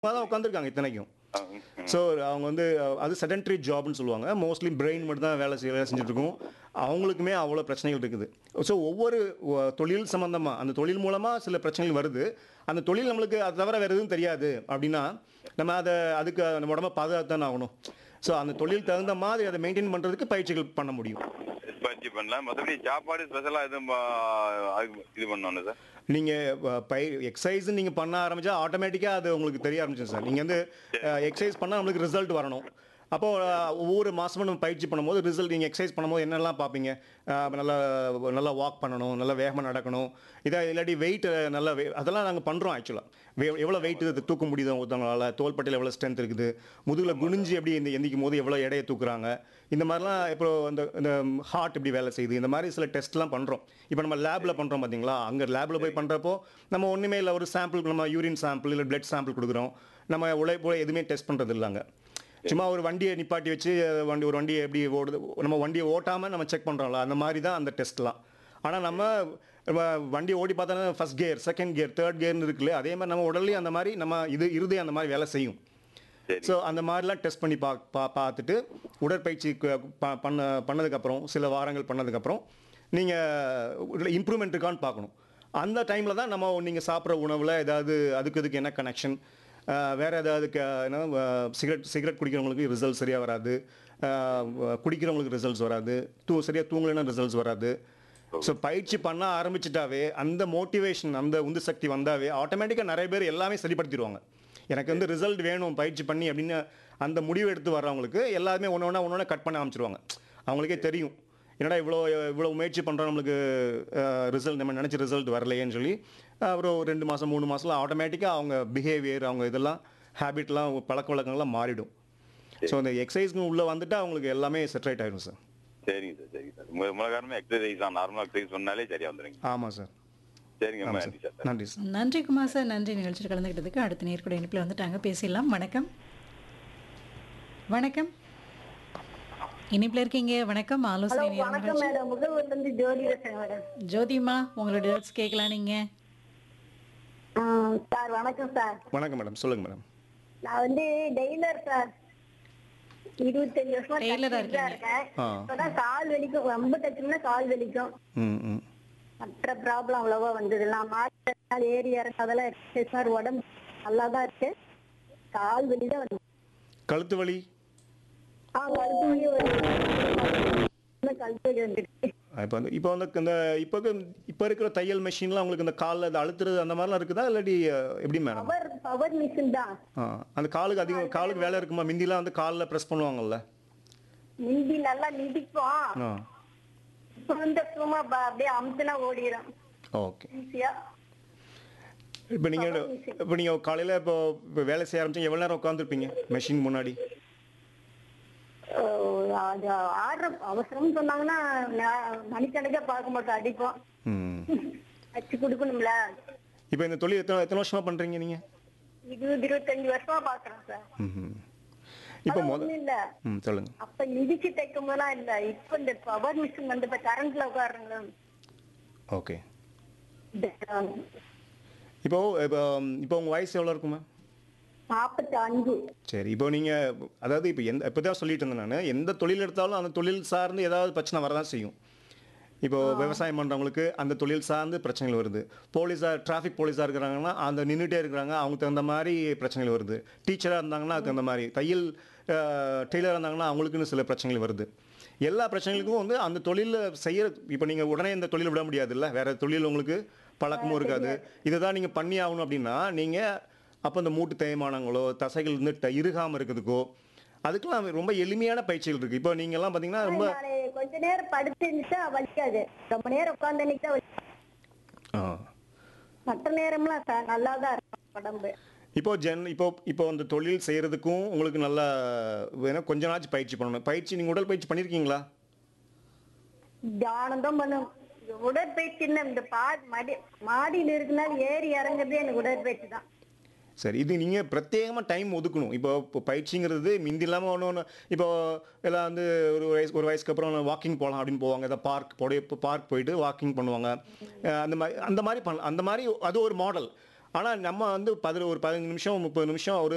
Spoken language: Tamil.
தான் உட்காந்துருக்காங்க இத்தனைக்கும் ஆ, ம், ம். ஸோ அவங்க வந்து அஹ், அது செடன்ட்ரி ஜாப்னு சொல்லுவாங்க மோஸ்ட்லி பிரெயின் மட்டும் தான் வேலை செய்ய வேலை செஞ்சுட்டு இருக்கும் அவங்களுக்குமே அவ்வளோ பிரச்சனைகள் இருக்குது ஸோ ஒவ்வொரு அஹ், தொழில் சம்மந்தமாக அந்த தொழில் மூலமாக சில பிரச்சனைகள் வருது அந்த தொழில் நம்மளுக்கு அது தவிர வேறு எதுவும் தெரியாது அப்படின்னா நம்ம அதை அதுக்கு நம்ம உடம்ப பாதுகாத்து தானே ஆகணும் ஸோ அந்த தொழில் தகுந்த மாதிரி அதை மெயின்டைன் பண்ணுறதுக்கு பயிற்சிகள் பண்ண முடியும் பயிற்சி பண்ணலாம் மற்றபடி சாப்பாடு ஸ்பெஷலாக எதுவும் ஆ, அதுக்கு இது பண்ணணும் சார் நீங்கள் பை எக்ஸசைஸ் நீங்கள் பண்ண ஆரம்பிச்சா ஆட்டோமேட்டிக்காக அது உங்களுக்கு தெரிய ஆரம்பிச்சிடும் சார் நீங்கள் வந்து எக்ஸசைஸ் பண்ணால் நம்மளுக்கு ரிசல்ட் வரணும் அப்போ அஹ், ஒவ்வொரு மாதமும் நம்ம பயிற்சி பண்ணும்போது ரிசல்ட் நீங்கள் எக்ஸசைஸ் பண்ணும்போது என்னெல்லாம் பார்ப்பீங்க அஹ், நல்லா நல்லா வாக் பண்ணணும் நல்லா வேகமாக நடக்கணும் இதை இல்லாட்டி வெயிட் நல்லா வே- அதெல்லாம் நாங்கள் பண்ணுறோம் ஆக்சுவலாக எவ்வளோ வெயிட் தூக்க முடியுது ஒருத்தவங்களால தோள்பட்டையில் எவ்வளோ ஸ்ட்ரென்த் இருக்குது முதுகில் குனிஞ்சு எப்படி இந்த எந்திக்கும் போது எவ்வளோ எடையை தூக்குறாங்க இந்த மாதிரிலாம் இப்போ இந்த இந்த ஹார்ட் எப்படி வேலை செய்யுது இந்த மாதிரி சில டெஸ்ட்லாம் பண்ணுறோம் இப்போ நம்ம லேபில் பண்ணுறோம் பார்த்தீங்களா அங்கே லேபில் போய் பண்ணுறப்போ நம்ம ஒன்றுமே இல்லை ஒரு சாம்பிள் நம்ம யூரின் சாம்பிள் இல்லை பிளட் சாம்பிள் கொடுக்குறோம் நம்ம உழைப்பு எதுவுமே டெஸ்ட் பண்ணுறது இல்லைங்க சும்மா ஒரு வண்டியை நிப்பாட்டி வச்சு அஹ், வண்டி ஒரு வண்டியை எப்படி ஓடுது நம்ம வண்டியை ஓட்டாமல் நம்ம செக் பண்ணுறோம்ல அந்த மாதிரி தான் அந்த டெஸ்ட்லாம் ஆனால் நம்ம நம்ம வண்டி ஓடி பார்த்தோன்னா first gear second gear third கியர்னு இருக்குல்ல அதே மாதிரி நம்ம உடல்லையும் அந்த மாதிரி நம்ம இது இருதயம் அந்த மாதிரி வேலை செய்யும் சரி ஸோ அந்த மாதிரிலாம் டெஸ்ட் பண்ணி பா பா பார்த்துட்டு உடற்பயிற்சி கு- ப- பண்ண பண்ணதுக்கப்புறம் சில வாரங்கள் பண்ணதுக்கப்புறம் நீங்கள் இம்ப்ரூவ்மெண்ட் இருக்கான்னு பார்க்கணும் அந்த டைமில் தான் நம்ம நீங்கள் சாப்பிட்ற உணவில் ஏதாவது அதுக்கு இதுக்கு என்ன கனெக்ஷன் வேறு ஏதாவது க- என்ன சிகரெட் சிகரெட் குடிக்கிறவங்களுக்கு ரிசல்ட் சரியாக வராது அஹ், குடிக்கிறவங்களுக்கு ரிசல்ட்ஸ் வராது தூ சரியாக தூங்கலைன்னா ரிசல்ட்ஸ் வராது ஸோ பயிற்சி பண்ண ஆரம்பிச்சிட்டாவே அந்த மோட்டிவேஷன் அந்த உந்து சக்தி வந்தாவே ஆட்டோமேட்டிக்காக நிறைய பேர் எல்லாமே சரிப்படுத்திடுவாங்க எனக்கு வந்து ரிசல்ட் வேணும் பயிற்சி பண்ணி அப்படின்னு அந்த முடிவு எடுத்து வர்றவங்களுக்கு எல்லாருமே ஒன்று ஒன்றா ஒன்று கட் பண்ண ஆரம்பிச்சிருவாங்க அவங்களுக்கே தெரியும் என்னடா இவ்வளோ இவ்வளோ முயற்சி பண்ணுறோம் நம்மளுக்கு ரிசல்ட் நம்ம நினச்ச ரிசல்ட் வரலையேன்னு சொல்லி அஹ், ஒரு ரெண்டு மாதம் மூணு மாதத்தில் ஆட்டோமேட்டிக்காக அவங்க பிஹேவியர் அவங்க இதெல்லாம் ஹேபிட்லாம் பழக்க வழக்கங்கள்லாம் மாறிடும் ஸோ அந்த எக்ஸசைஸ்க்கு உள்ளே வந்துட்டு அவங்களுக்கு எல்லாமே செட்ரைட் ஆயிடும் சார் சரிங்க சார் சரிங்க சார் மூல மூல காரணமே எக்ஸசைஸ் தான் நார்மலாக எக்ஸசைஸ் பண்ணாலே சரியா வந்துடுங்க ஆமாம் சார் சரிங்க ரொம்ப ஆமாம் நன்றி சார் சார் நன்றி சார் நன்றி குமார் சார் நன்றி நிகழ்ச்சியில் கலந்துக்கிட்டதுக்கு அடுத்த நேர்கூட இணைப்பில் வந்துட்டாங்க பேசிடலாம் வணக்கம் வணக்கம் இணைப்பில் இருக்கீங்க வணக்கம் ஆலோசனை நேரம் வணக்கம் நிகழ்ச்சி. மேடம் முகவூர்ல இருந்து ஜோதி பேசுறேன் மேடம் ஜோதிமா உங்களோட டேட்ஸ் கேட்கலாம் நீங்க ஆ, சார் வணக்கம் சார் வணக்கம் மேடம் சொல்லுங்கள் மேடம் நான் வந்து டெய்லர் சார் இருபத்தஞ்சு வருஷமா டெய்லரா தச்சிட்டு தான் இருக்கீங்க. இருக்கேன் ஆ. இப்பதான் கால் வலிக்கும் ரொம்ப தச்சோம்னா கால் வலிக்கும் ம் ம் மற்ற ப்ராப்ளம் அவ்வளவா வந்தது நான் மாற்ற நாள் ஏறி இறங்க அதெல்லாம் எக்ஸசைஸ் சார் உடம்பு நல்லா தான் இருக்கு கால் வலி தான் வந்து கழுத்து வலி ஆ கழுத்து வலி வருது கழுத்து வலி வந்துடுச்சு இப்போ வந்து இப்போ வந்து இந்த இப்போ இப்போ இருக்கிற தையல் மெஷின்லாம் உங்களுக்கு இந்த காலில் இது அழுத்துறது அந்த மாதிரிலாம் இருக்குதா இல்லாட்டி அஹ், எப்படி மேடம் பவர் பவர் மிஷின் தான் ஆ அந்த காலுக்கு அதிகம் காலுக்கு வேலை இருக்குமா மிந்திலாம் வந்து காலில் ப்ரெஸ் பண்ணுவாங்கல்ல மிந்தி நல்லா மிதிப்போம் ஆ இப்ப வந்து சும்மா ப- அப்படியே அமுத்துனா ஓடிடும் ஓகே ஈஸியா இப்போ நீங்கள் இப்போ நீங்கள் காலையில் இப்போ இப்போ வேலை செய்ய ஆரம்பிச்சு எவ்வளோ நேரம் உட்காந்துருப்பீங்க மெஷின் முன்னாடி ஓ, அது ஆர்டர் அவசரம்னு சொன்னாங்கன்னா நான் மணிக்கணக்கா பார்க்க மாட்டோம் அடிப்போம் ம் வச்சு கொடுக்கணும்ல இப்போ இந்த தொழில் எத்தனை எத்தனை வருஷமாக பண்ணுறீங்க நீங்கள் இருபது இருபத்தஞ்சு வருஷமா பாக்குறேன் சார் ம் இப்போ அது முத ஒண்ணும் இல்ல ம் சொல்லுங்கள் அப்ப மிதிச்சு தைக்கும் போதெல்லாம் இல்ல இப்ப இந்த பவர் மிஷின் வந்து இப்ப கரண்ட்ல உட்காருங்க ஓகே இப்போ இப்போ இப்போ உங்கள் வயசு எவ்வளோ இருக்குமா நாற்பத்தி அஞ்சு சரி இப்போ நீங்கள் அதாவது இப்போ எந்த இப்போ தான் சொல்லிட்டு இருந்தேன் நான் எந்த தொழில் எடுத்தாலும் அந்த தொழில் சார்ந்து ஏதாவது பிரச்சனை வரதான் செய்யும் இப்போ விவசாயம் பண்ணுறவங்களுக்கு அந்த தொழில் சார்ந்து பிரச்சனைகள் வருது போலீஸாக டிராஃபிக் போலீஸாக இருக்கிறாங்கன்னா அந்த நின்றுட்டே இருக்கிறாங்க அவங்களுக்கு தகுந்த மாதிரி பிரச்சனைகள் வருது டீச்சராக இருந்தாங்கன்னா அதுக்கு தகுந்த மாதிரி தையல் டெய்லராக இருந்தாங்கன்னா அவங்களுக்குன்னு சில பிரச்சனைகள் வருது எல்லா பிரச்சனைகளுக்கும் வந்து அந்த தொழிலில் செய்ய இப்போ நீங்கள் உடனே இந்த தொழில் விட முடியாதுல்ல வேறு தொழில் உங்களுக்கு பழக்கமும் இருக்காது இதை தான் நீங்கள் பண்ணி ஆகணும் அப்படின்னா நீங்கள் அப்போ இந்த மூட்டு தேய்மானங்களோ தசைகள் வந்து ட- இறுகாம இருக்கிறதுக்கோ அதுக்கெல்லாம் ரொம்ப எளிமையான பயிற்சிகள் இருக்குது இப்போ நீங்கள்லாம் பார்த்தீங்கன்னா ரொம்ப நானு கொஞ்ச நேரம் படுத்து இருந்துச்சா வலிக்காது ரொம்ப நேரம் உட்கார்ந்து தான் வலிக்கும் ஆ மற்ற நேரம்லாம் சார் நல்லா தான் இருக்கும் உடம்பு இப்போ ஜென் இப்போ இப்போ அந்த தொழில் செய்கிறதுக்கும் உங்களுக்கு நல்லா வேணா கொஞ்ச நாச்சு பயிற்சி பண்ணணும் பயிற்சி நீங்கள் உடல் பயிற்சி பண்ணியிருக்கீங்களா தியானம் தான் பண்ணும் உடற்பயிற்சி என்ன இந்த பா மடி மாடியில் இருக்கனால ஏறி இறங்குறதே எனக்கு உடற்பயிற்சி தான் சரி இது நீங்கள் பிரத்யேகமாக டைம் ஒதுக்கணும் இப்போ இப்போ பயிற்சிங்கிறது மிந்தி இல்லாமல் ஒன்று ஒன்று இப்போ எல்லாம் வந்து ஒரு வயசு ஒரு வயசுக்கு அப்புறம் வாக்கிங் போகலாம் அப்படின்னு போவாங்க ஏதாவது பார்க் போட பார்க் போயிட்டு வாக்கிங் பண்ணுவாங்க அஹ் அந்த மாதிரி அந்த மாதிரி பண்ண அந்த மாதிரி அது ஒரு மாடல் ஆனால் நம்ம வந்து பதின ஒரு பதினஞ்சு நிமிஷம் முப்பது நிமிஷம் ஒரு